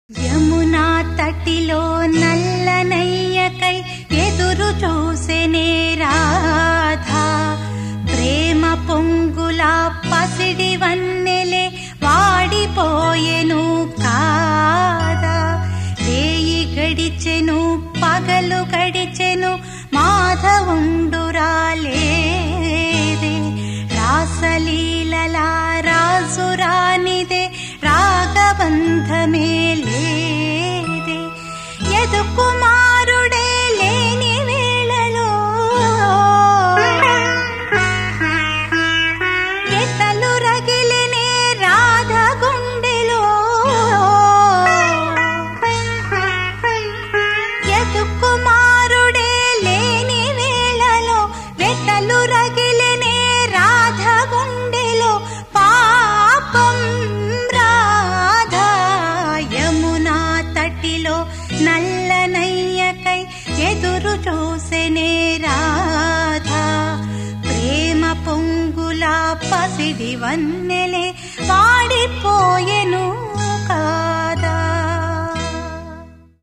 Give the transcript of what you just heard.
యమునా తటిలో నల్లనయ్యకై ఎదురు చూసెనే రాధా ప్రేమ పొంగుల పసిడి వన్నెలే వాడిపోయెను కాదా వేయి గడిచెను పగలు గడిచెను మాధవుండురాలేదే రాసలీలల రాసురానిదే రాగబంధమే లేదే యదు కుమారుడే లేని వేళలో ఎతలు రగిలినే రాధ గుండెలో యదు కుమారుడే లేని వేళలో వెతలు రగిలినే రాధ గుండెలో పాపం రాధా యమునా తటిలో నల్లనయ్యకై ఎదురు చూసెనే రాధా ప్రేమ పొంగుల పసిడి వన్నెలే